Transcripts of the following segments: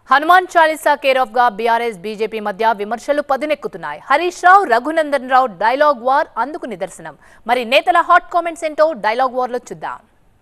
Hanuman Chalisa care of గా BRS BJP మధ్య విమర్శలు పదునెక్కుతున్నాయి హరీష్ రావు రఘునందన్ రావు డైలాగ్ వార్ అందుకు నిదర్శనం మరి నేతల హాట్ కామెంట్స్ ఏంటో డైలాగ్ వార్ లో చూద్దాం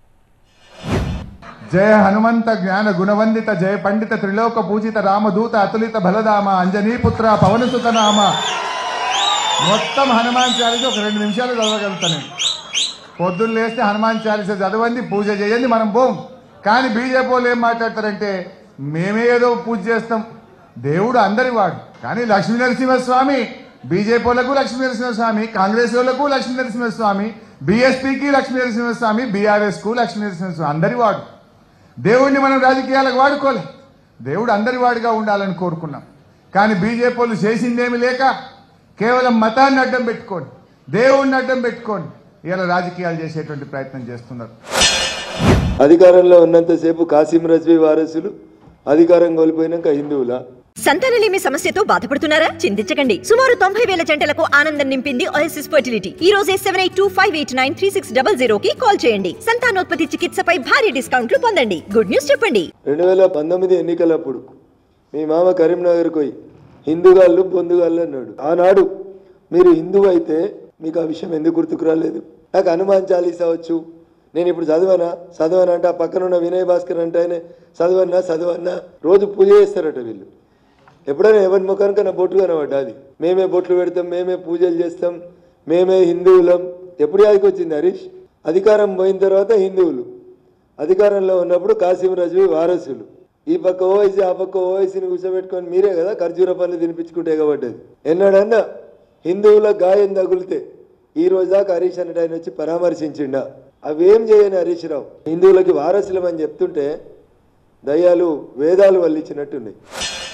జయ హనుమంత జ్ఞాన గుణవందిత జయ పండిత త్రిలోక పూజిత రామదూత అతులిత బలదామ అంజనీపుత్ర పవనసుత నామ మొత్తం హనుమాన్ చాలీస ఒక రెండు నిమిషాలు చదవగలుగుతాను నేను. పొద్దున్న లేస్తే హనుమాన్ చాలీస చదవండి పూజ చేయండి మనం పోం కానీ బీజేపీ వాళ్ళు ఏం మాట్లాడతారంటే మేమే ఏదో పూజ చేస్తాం దేవుడు అందరి వాడు కానీ లక్ష్మీ నరసింహస్వామి బీజేపీ వాళ్ళకు లక్ష్మీ నరసింహస్వామి కాంగ్రెస్ వాళ్ళకు లక్ష్మీ నరసింహస్వామి బీఎస్పీకి లక్ష్మీ నరసింహస్వామి బీఆర్ఎస్ కు లక్ష్మీ నరసింహస్వామి అందరి వాడు దేవుడిని మనం రాజకీయాలకు వాడుకోలే దేవుడు అందరి వాడిగా ఉండాలని కోరుకున్నాం కానీ బీజేపీ వాళ్ళు చేసిందేమి లేక కేవలం మతాన్ని అడ్డం పెట్టుకోండి దేవుడిని అడ్డం పెట్టుకోండి ఇలా రాజకీయాలు చేసేటువంటి ప్రయత్నం చేస్తున్నారు అధికారంలో ఉన్నంతసేపు కాసిం రజ్వీ వారసులు అధికారం కోల్పోయినాక హిందువుల సంతానలేమి సమస్యతో బాధపడుతున్నారా చింతించకండి సుమారు తొంభై వేల జంటలకు ఆనందం నింపింది ఓఎస్ఎస్ ఫర్టిలిటీ ఈ రోజే seven eight two five eight nine three six double zero కి కాల్ చేయండి సంతానోత్పత్తి చికిత్సపై భారీ డిస్కౌంట్లు పొందండి గుడ్ న్యూస్ చెప్పండి రెండు వేల పంతొమ్మిది ఎన్నికలప్పుడు మీ మామ కరీంనగర్కి పోయి హిందుగాళ్ళు బొందుగాళ్ళు అన్నాడు ఆనాడు మీరు హిందువు అయితే మీకు ఆ విషయం ఎందుకు గుర్తుకు రాలేదు నాకు హనుమాన్ చాలీసా వచ్చు నేను ఇప్పుడు చదవనా చదవనా అంటే ఆ పక్కన ఉన్న వినయ్ భాస్కర్ అంటే ఆయన చదవన్నా చదవన్నా రోజు పూజ చేస్తారట వీళ్ళు ఎప్పుడైనా ఎవరి ముఖానికైనా బొట్లు కనబడ్డా అది మేమే బొట్లు పెడతాం మేమే పూజలు చేస్తాం మేమే హిందువులం ఎప్పుడు యాదికి వచ్చింది హరీష్ అధికారం పోయిన తర్వాత హిందువులు అధికారంలో ఉన్నప్పుడు కాసిం రజవి వారసులు ఈ పక్క ఓవైసీ ఆ పక్క ఓవైసీని కూర్చోబెట్టుకొని మీరే కదా ఖర్జూర పనులు తినిపించుకుంటే ఎగబడ్డది ఎన్నడన్నా హిందువుల గాయం తగులితే ఈ రోజు దాకా హరీష్ అన్నట్టు ఆయన వచ్చి పరామర్శించిండా అవేం చేయని హరీష్ రావు హిందువులకి వారసులం అని చెప్తుంటే దయ్యాలు వేదాలు వల్లించినట్టున్నాయి